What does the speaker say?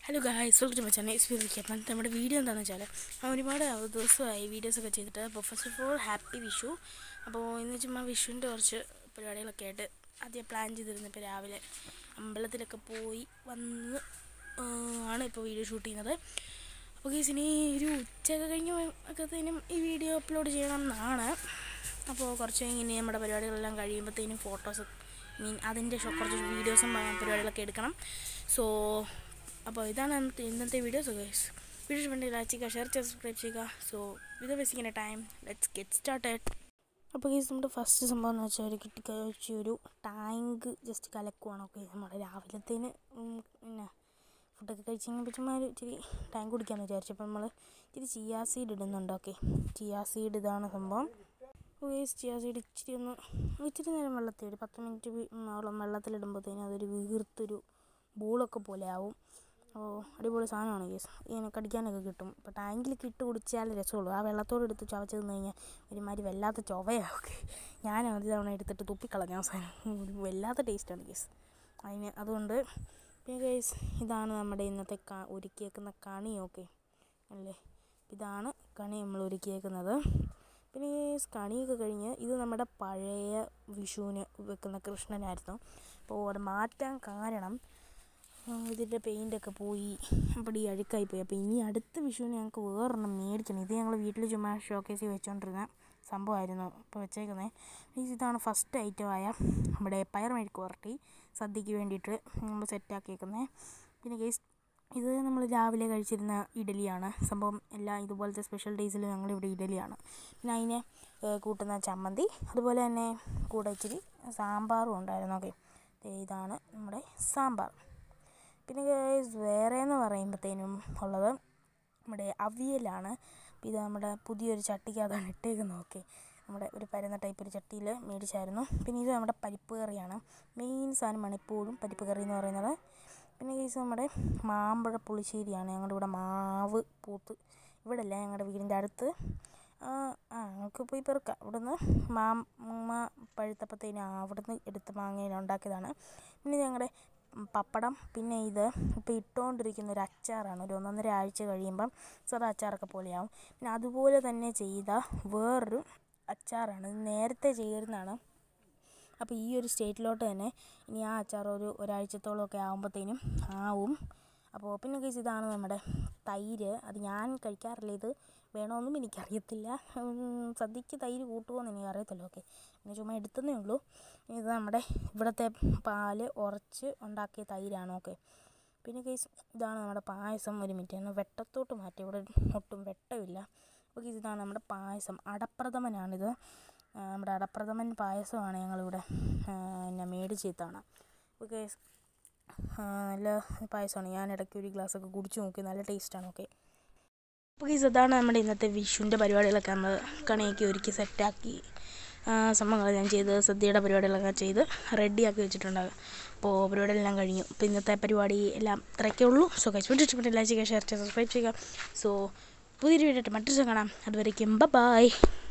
hello guys welcome to channel experience അപ്പം നമ്മുടെ video എന്താണെന്ന് വെച്ചാൽ ഞാൻ ഒരുപാട് ദിവസമായി വീഡിയോസൊക്കെ ചെയ്തിട്ട് അപ്പോൾ first of all happy Vishu അപ്പോൾ ഇന്ന് ചുമ്മാ വിഷുവിൻ്റെ കുറച്ച് പരിപാടികളൊക്കെ ആയിട്ട് ആദ്യം പ്ലാൻ ചെയ്തിരുന്നു ഇപ്പോൾ രാവിലെ അമ്പലത്തിലൊക്കെ പോയി വന്ന് ആ, ആണ് ഇപ്പോൾ വീഡിയോ ഷൂട്ട് ചെയ്യുന്നത് അപ്പോൾ ഗീസ് ഇനി ഒരു ഉച്ചയൊക്കെ കഴിഞ്ഞ് ഒക്കത്തേനും ഈ വീഡിയോ അപ്ലോഡ് ചെയ്യണം എന്നാണ് അപ്പോൾ കുറച്ച് കഴിഞ്ഞ് ഇനി നമ്മുടെ പരിപാടികളെല്ലാം കഴിയുമ്പോഴത്തേനും ഫോട്ടോസ് മീൻ അതിൻ്റെ ഷോ- കുറച്ച് വീഡിയോസും പരിപാടികളൊക്കെ എടുക്കണം സോ അപ്പോൾ ഇതാണ് ഇന്നത്തെ ഇന്നത്തെ വീഡിയോ സോ ഗൈസ് വീഡിയോ വേണ്ടി ലൈക്ക് ചെയ്യുക ഷെയർ ചെയ്യുക സബ്സ്ക്രൈബ് ചെയ്യുക സോ ഇത് ബേസിക്കുന്ന ടൈം ലെറ്റ്സ് ഗെറ്റ് സ്റ്റാർട്ടഡ് അപ്പോൾ ഗൈസ് നമ്മുടെ ഫസ്റ്റ് സംഭവം എന്ന് വെച്ചാൽ ഒരു കിട്ടിക്കഴിച്ച ഒരു ടാങ്ക് ജസ്റ്റ് കലക്കുവാണ് ഓക്കെ നമ്മുടെ രാവിലത്തേന് ഉം, പിന്നെ ഫുഡൊക്കെ കഴിച്ച് കഴിഞ്ഞപ്പോൾ ചുമ്മാ ഒരു ഇച്ചിരി ടാങ്ക് കുടിക്കാമെന്ന് വിചാരിച്ചു അപ്പോൾ നമ്മൾ ഇച്ചിരി ചിയാ സീഡ് ഇടുന്നുണ്ട് ഓക്കെ ചിയാ സീഡ് ഇതാണ് സംഭവം ഗൈസ് ചിയാ സീഡ് ഇച്ചിരി ഒന്ന് ഇച്ചിരി നേരം വെള്ളത്തിൽ ഒരു പത്ത് മിനിറ്റ് ഓളം വെള്ളത്തിലിടുമ്പോഴത്തേനും അതൊരു വീർത്തൊരു ബോളൊക്കെ പോലെ ആവും അപ്പോൾ അടിപൊളി സാധനമാണ് ഗേസ് ഇങ്ങനെ കടിക്കാനൊക്കെ കിട്ടും ഇപ്പോൾ ടാങ്കിലൊക്കെ ഇട്ട് കുടിച്ചാൽ രസമുള്ളൂ ആ വെള്ളത്തോട് എടുത്ത് ചവച്ച് തിന്ന് കഴിഞ്ഞാൽ ഒരുമാതിരി വല്ലാത്ത ചൊവയാണ് ഓക്കെ ഞാൻ ഒരു തവണ എടുത്തിട്ട് തുപ്പിക്കളഞ്ഞ അവസാനം ഒരു വല്ലാത്ത ടേസ്റ്റാണ് ഗേസ് അതിന് അതുകൊണ്ട് പിന്നെ ഗേസ് ഇതാണ് നമ്മുടെ ഇന്നത്തെ ക ഒരുക്കിയേക്കുന്ന കണി ഓക്കെ അല്ലേ ഇതാണ് കണി നമ്മൾ ഒരുക്കിയേക്കുന്നത് പിന്നെ ഈ കണിയൊക്കെ കഴിഞ്ഞ് ഇത് നമ്മുടെ പഴയ വിഷുവിന് വെക്കുന്ന കൃഷ്ണനായിരുന്നു അപ്പോൾ അത് മാറ്റാൻ കാരണം ആ, ഇതിൻ്റെ പെയിൻ്റൊക്കെ പോയി അപ്പോൾ ഈ അഴുക്കായി പോയി അപ്പോൾ ഇനി അടുത്ത വിഷുവിന് ഞങ്ങൾക്ക് വേറൊരെണ്ണം മേടിക്കണം ഇത് ഞങ്ങൾ വീട്ടിൽ ചുമ്മാ ഷോക്കേസിൽ വെച്ചുകൊണ്ടിരുന്ന സംഭവമായിരുന്നു ഇപ്പോൾ വെച്ചേക്കുന്നത് ഇതാണ് ഫസ്റ്റ് ഐറ്റമായ നമ്മുടെ പയർ മെഴുക്ക് പുരട്ടി സദ്യക്ക് വേണ്ടിയിട്ട് നമ്മൾ സെറ്റാക്കിയേക്കുന്നത് പിന്നെ കേസ് ഇത് നമ്മൾ രാവിലെ കഴിച്ചിരുന്ന ഇഡലിയാണ് സംഭവം എല്ലാ ഇതുപോലത്തെ സ്പെഷ്യൽ ഡേയ്സിൽ ഞങ്ങളിവിടെ ഇഡലിയാണ് പിന്നെ അതിനെ ഏഹ്, കൂട്ടുന്ന ചമ്മന്തി അതുപോലെ തന്നെ കൂടെ ഇച്ചിരി സാമ്പാറും ഉണ്ടായിരുന്നു ഓക്കെ ഇതാണ് നമ്മുടെ സാമ്പാർ പിന്നെ ഗൈസ് വേറെ എന്ന് പറയുമ്പോഴത്തേനും ഉള്ളത് നമ്മുടെ അവിയലാണ് അപ്പോൾ ഇത് നമ്മുടെ പുതിയൊരു ചട്ടിക്കകത്താണ് ഇട്ടേക്കുന്നത് ഓക്കെ നമ്മുടെ ഒരു പരന്ന ടൈപ്പ് ഒരു ചട്ടിയിൽ മേടിച്ചായിരുന്നു പിന്നെ ഇത് നമ്മുടെ പരിപ്പ് കറിയാണ് മെയിൻ സാധനമാണ് ഇപ്പോഴും പരിപ്പ് കറി എന്ന് പറയുന്നത് പിന്നെ ഗൈസ് നമ്മുടെ മാമ്പഴ പുളിശ്ശേരിയാണ് ഞങ്ങളുടെ ഇവിടെ മാവ് പൂത്ത് ഇവിടെ അല്ല ഞങ്ങളുടെ വീടിൻ്റെ അടുത്ത് ആ ആ നമുക്ക് പോയി പെറുക്കാം ഇവിടുന്ന് മാങ്ങ പഴുത്തപ്പത്തേനും അവിടുന്ന് എടുത്ത് മാങ്ങയിൽ ഉണ്ടാക്കിയതാണ് പിന്നെ ഞങ്ങളുടെ പപ്പടം പിന്നെ ഇത് ഇപ്പോൾ ഇട്ടുകൊണ്ടിരിക്കുന്ന ഒരു അച്ചാറാണ് ഒരു ഒന്നൊന്നര ആഴ്ച കഴിയുമ്പം സാധാ അച്ചാറൊക്കെ പോലെയാവും പിന്നെ അതുപോലെ തന്നെ ചെയ്ത വേറൊരു അച്ചാറാണ് ഇത് നേരത്തെ ചെയ്തിരുന്നതാണ് അപ്പോൾ ഈ ഒരു സ്റ്റേറ്റിലോട്ട് തന്നെ ഇനി ആ അച്ചാർ ഒരു ഒരാഴ്ചത്തോളമൊക്കെ ആകുമ്പോഴത്തേനും ആവും അപ്പോൾ പിന്നെ കേസ് ഇതാണ് നമ്മുടെ തൈര് അത് ഞാൻ കഴിക്കാറില്ല ഇത് വേണമെന്നും എനിക്കറിയത്തില്ല ഉം, സദ്യക്ക് തൈര് കൂട്ടുമോയെന്ന് എനിക്കറിയത്തില്ല ഓക്കെ പിന്നെ ചുമ്മാ എടുത്തതേ ഉള്ളൂ ഇത് നമ്മുടെ ഇവിടുത്തെ പാല് ഉറച്ച് ഉണ്ടാക്കിയ തൈരാണ് ഓക്കെ പിന്നെ കേസ് ഇതാണ് നമ്മുടെ പായസം ഒരു മിനിറ്റ് ഒന്ന് വെട്ടത്തോട്ട് മാറ്റി ഇവിടെ ഒട്ടും വെട്ടമില്ല അപ്പോൾ കേസ് ഇതാണ് നമ്മുടെ പായസം അടപ്രഥമനാണിത് ആ, നമ്മുടെ അടപ്രഥമൻ പായസമാണ് ഞങ്ങളിവിടെ ആ, പിന്നെ മേടിച്ച് തവണ അപ്പോൾ കേസ് നല്ല പായസമാണ് ഞാൻ ഇടയ്ക്ക് ഒരു ഗ്ലാസ്സൊക്കെ കുടിച്ച് നോക്കി നല്ല ടേസ്റ്റാണ് ഓക്കെ അപ്പോൾ കേസ് അതാണ് നമ്മുടെ ഇന്നത്തെ വിഷുവിൻ്റെ പരിപാടികളൊക്കെ നമ്മൾ കണിയൊക്കെ ഒരുക്കി സെറ്റാക്കി സംഭവങ്ങൾ ഞാൻ ചെയ്ത് സദ്യയുടെ പരിപാടികളൊക്കെ ചെയ്ത് റെഡിയാക്കി വെച്ചിട്ടുണ്ട് അപ്പോൾ പരിപാടിയെല്ലാം കഴിഞ്ഞു അപ്പോൾ ഇന്നത്തെ പരിപാടി എല്ലാം ഇത്രയൊക്കെ ഉള്ളൂ സോ കൈസ് വീഡിയോ ഇഷ്ടപ്പെട്ട് ലൈക്ക് ചെയ്യുക ഷെയർ ചെയ്യുക സബ്സ്ക്രൈബ് ചെയ്യുക സോ പുതിയൊരു വീഡിയോ ആയിട്ട് മറ്റൊരു ദിവസം കാണാം അതുവരേക്കും ബൈ